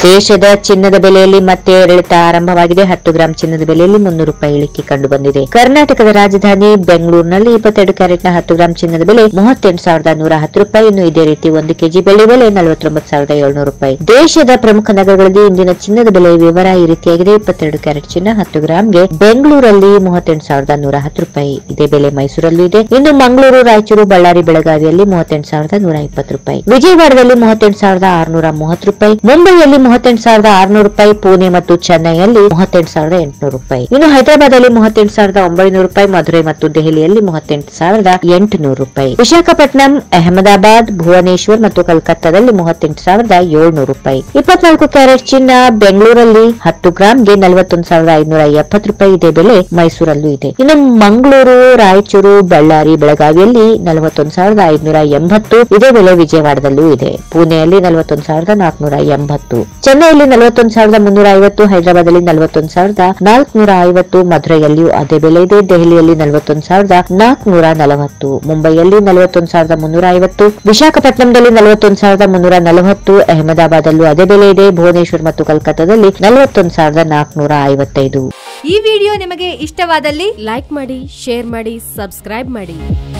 ದೇಶದ ಚಿನ್ನದ ಬೆಲೆಯಲ್ಲಿ ಮತ್ತೆ ಏರಿಳಿತ ಆರಂಭವಾಗಿದೆ ಹತ್ತು ಗ್ರಾಂ ಚಿನ್ನದ ಬೆಲೆಯಲ್ಲಿ ಮುನ್ನೂರು ರೂಪಾಯಿ ಇಳಿಕೆ ಕಂಡು ಬಂದಿದೆ ಕರ್ನಾಟಕದ ರಾಜಧಾನಿ ಬೆಂಗಳೂರಿನಲ್ಲಿ ಇಪ್ಪತ್ತೆರಡು ಕ್ಯಾರೆಟ್ನ ಹತ್ತು ಗ್ರಾಂ ಚಿನ್ನದ ಬೆಲೆ ಮೂವತ್ತೆಂಟು ಸಾವಿರದ ನೂರ ಹತ್ತು ರೂಪಾಯಿ ಇನ್ನು ಇದೇ ರೀತಿ ಒಂದು ಕೆಜಿ ಬೆಳ್ಳಿ ಬೆಲೆ ನಲವತ್ತೊಂಬತ್ತು ಸಾವಿರದ ಏಳ್ನೂರು ರೂಪಾಯಿ ದೇಶದ ಪ್ರಮುಖ ನಗರಗಳಲ್ಲಿ ಇಂದಿನ ಚಿನ್ನದ ಬೆಲೆ ವಿವರ ಈ ರೀತಿಯಾಗಿದೆ ಇಪ್ಪತ್ತೆರಡು ಕ್ಯಾರೆಟ್ ಚಿನ್ನ ಹತ್ತು ಗ್ರಾಂಗೆ ಬೆಂಗಳೂರಲ್ಲಿ ಮೂವತ್ತೆಂಟು ಸಾವಿರದ ನೂರ ಹತ್ತು ರೂಪಾಯಿ ಇದೇ ಬೆಲೆ ಮೈಸೂರಲ್ಲೂ ಇದೆ ಇನ್ನು ಮಂಗಳೂರು ರಾಯಚೂರು ಬಳ್ಳಾರಿ ಬೆಳಗಾವಿಯಲ್ಲಿ ಮೂವತ್ತೆಂಟು ಸಾವಿರದ ನೂರ ಇಪ್ಪತ್ತು ರೂಪಾಯಿ ವಿಜಯವಾಡದಲ್ಲಿ ಮೂವತ್ತೆಂಟು ಸಾವಿರದ ಆರುನೂರ ಮೂವತ್ತು ರೂಪಾಯಿ ಮುಂಬೈಯಲ್ಲಿ ಮೂವತ್ತೆಂಟು ಸಾವಿರದ ಆರುನೂರು ರೂಪಾಯಿ ಪುಣೆ ಮತ್ತು ಚೆನ್ನೈಯಲ್ಲಿ ಮೂವತ್ತೆಂಟು ಸಾವಿರದ ಎಂಟುನೂರು ರೂಪಾಯಿ ಇನ್ನು ಹೈದರಾಬಾದ್ ಮೂವತ್ತೆಂಟು ಸಾವಿರದ ಒಂಬೈನೂರು ರೂಪಾಯಿ ಮಧುರೈ ಮತ್ತು ದೆಹಲಿಯಲ್ಲಿ ಮೂವತ್ತೆಂಟು ಸಾವಿರದ ಎಂಟುನೂರು ರೂಪಾಯಿ ವಿಶಾಖಪಟ್ಟಣಂ ಅಹಮದಾಬಾದ್ ಭುವನೇಶ್ವರ್ ಮತ್ತು ಕಲ್ಕತ್ತಾದಲ್ಲಿ ಮೂವತ್ತೆಂಟು ಸಾವಿರದ ಏಳ್ನೂರು ರೂಪಾಯಿ ಇಪ್ಪತ್ನಾಲ್ಕು ಕ್ಯಾರೆಟ್ ಚಿನ್ನ ಬೆಂಗಳೂರಲ್ಲಿ ಹತ್ತು ಗ್ರಾಂಗೆ ನಲವತ್ತೊಂದು ಸಾವಿರದ ಐನೂರ ಎಪ್ಪತ್ತು ರೂಪಾಯಿ ಇದೆ ಬೆಲೆ ಮೈಸೂರಲ್ಲೂ ಇದೆ ಇನ್ನು ಮಂಗಳೂರು ರಾಯಚೂರು ಬಳ್ಳಾರಿ ಬೆಳಗಾವಿಯಲ್ಲಿ ನಲವತ್ತೊಂದು ಸಾವಿರದ ಐನೂರ ಎಂಬತ್ತು ಇದೇ ಬೆಲೆ ವಿಜಯವಾಡದಲ್ಲೂ ಇದೆ ಪುಣೆಯಲ್ಲಿ ನಲವತ್ತೊಂದು ಸಾವಿರದ ನಾಲ್ಕುನೂರ ಎಂಬತ್ತು ಚೆನ್ನೈಯಲ್ಲಿ ನಲವತ್ತೊಂದು ಸಾವಿರದ ಮುನ್ನೂರ ಐವತ್ತು ಹೈದರಾಬಾದಲ್ಲಿ ನಲವತ್ತೊಂದು ಸಾವಿರದ ನಾಲ್ಕುನೂರ ಐವತ್ತು ಮಧುರೈಯಲ್ಲಿಯೂ ಅದೇ ಬೆಲೆ ಇದೆ ದೆಹಲಿಯಲ್ಲಿ ನಲವತ್ತೊಂದು ಸಾವಿರದ ನಾಲ್ಕುನೂರ ನಲವತ್ತು ಮುಂಬೈಯಲ್ಲಿ ನಲವತ್ತೊಂದು ಸಾವಿರದ ಮುನ್ನೂರ ಐವತ್ತು ವಿಶಾಖಪಟ್ಟಣಂದಲ್ಲಿ ನಲವತ್ತೊಂದು ಸಾವಿರದ ಮುನ್ನೂರ ನಲವತ್ತು ಅಹಮದಾಬಾದಲ್ಲೂ ಅದೇ ಬೆಲೆ ಇದೆ ಭುವನೇಶ್ವರ್ ಮತ್ತು ಕಲ್ಕತ್ತಾದಲ್ಲಿ ನಲವತ್ತೊಂದು ಸಾವಿರದ ನಾಲ್ಕುನೂರ ಐವತ್ತೈದು ಈ ವಿಡಿಯೋ ನಿಮಗೆ ಇಷ್ಟವಾದಲ್ಲಿ ಲೈಕ್ ಮಾಡಿ ಶೇರ್ ಮಾಡಿ ಸಬ್ಸ್ಕ್ರೈಬ್ ಮಾಡಿ